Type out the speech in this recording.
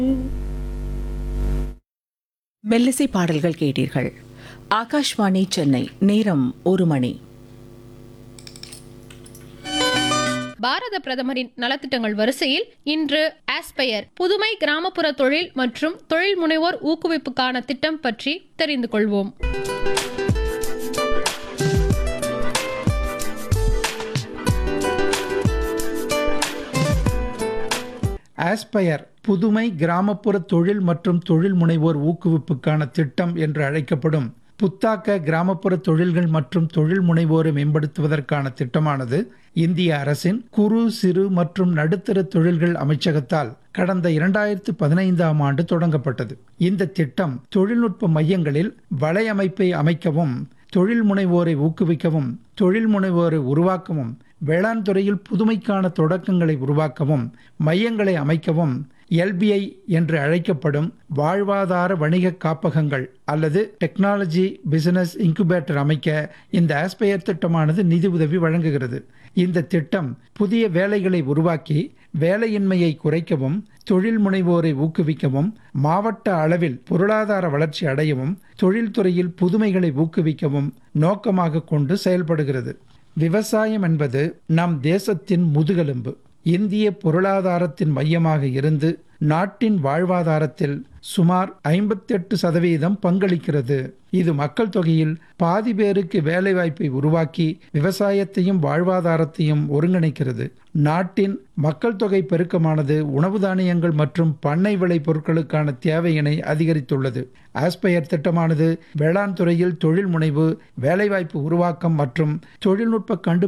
மெல்லிசை பாடல்கள் கேட்டீர்கள் ஆகாஷ்வாணி சென்னை நேரம் ஒரு மணி பாரத பிரதமரின் நலத்திட்டங்கள் வரிசையில் இன்று ஆஸ்பயர் புதுமை கிராமப்புற தொழில் மற்றும் தொழில் முனைவோர் ஊக்குவிப்புக்கான திட்டம் பற்றி தெரிந்து கொள்வோம் ஆஸ்பயர் புதுமை கிராமப்புற தொழில் மற்றும் தொழில் முனைவோர் ஊக்குவிப்புக்கான திட்டம் என்று அழைக்கப்படும் புத்தாக்க கிராமப்புற தொழில்கள் மற்றும் தொழில் முனைவோரை மேம்படுத்துவதற்கான திட்டமானது இந்திய அரசின் குறு சிறு மற்றும் நடுத்தர தொழில்கள் அமைச்சகத்தால் கடந்த இரண்டாயிரத்து பதினைந்தாம் ஆண்டு தொடங்கப்பட்டது இந்த திட்டம் தொழில்நுட்ப மையங்களில் வலையமைப்பை அமைக்கவும் தொழில் முனைவோரை ஊக்குவிக்கவும் தொழில் முனைவோரை உருவாக்கவும் வேளாண் துறையில் புதுமைக்கான தொடக்கங்களை உருவாக்கவும் மையங்களை அமைக்கவும் எல்பிஐ என்று அழைக்கப்படும் வாழ்வாதார வணிக காப்பகங்கள் அல்லது டெக்னாலஜி பிசினஸ் இன்குபேட்டர் அமைக்க இந்த ஆஸ்பயர் திட்டமானது நிதி உதவி வழங்குகிறது இந்த திட்டம் புதிய வேலைகளை உருவாக்கி வேலையின்மையை குறைக்கவும் தொழில் முனைவோரை ஊக்குவிக்கவும் மாவட்ட அளவில் பொருளாதார வளர்ச்சி அடையவும் தொழில்துறையில் புதுமைகளை ஊக்குவிக்கவும் நோக்கமாக கொண்டு செயல்படுகிறது விவசாயம் என்பது நம் தேசத்தின் முதுகெலும்பு இந்திய பொருளாதாரத்தின் மையமாக இருந்து நாட்டின் வாழ்வாதாரத்தில் சுமார் ஐம்பத்தெட்டு சதவீதம் பங்களிக்கிறது இது மக்கள் தொகையில் பாதி பேருக்கு வேலைவாய்ப்பை உருவாக்கி விவசாயத்தையும் வாழ்வாதாரத்தையும் ஒருங்கிணைக்கிறது நாட்டின் மக்கள் தொகை பெருக்கமானது உணவு தானியங்கள் மற்றும் பண்ணை விளை பொருட்களுக்கான தேவையினை அதிகரித்துள்ளது ஆஸ்பயர் திட்டமானது வேளாண் துறையில் தொழில் முனைவு வேலைவாய்ப்பு உருவாக்கம் மற்றும் தொழில்நுட்ப கண்டு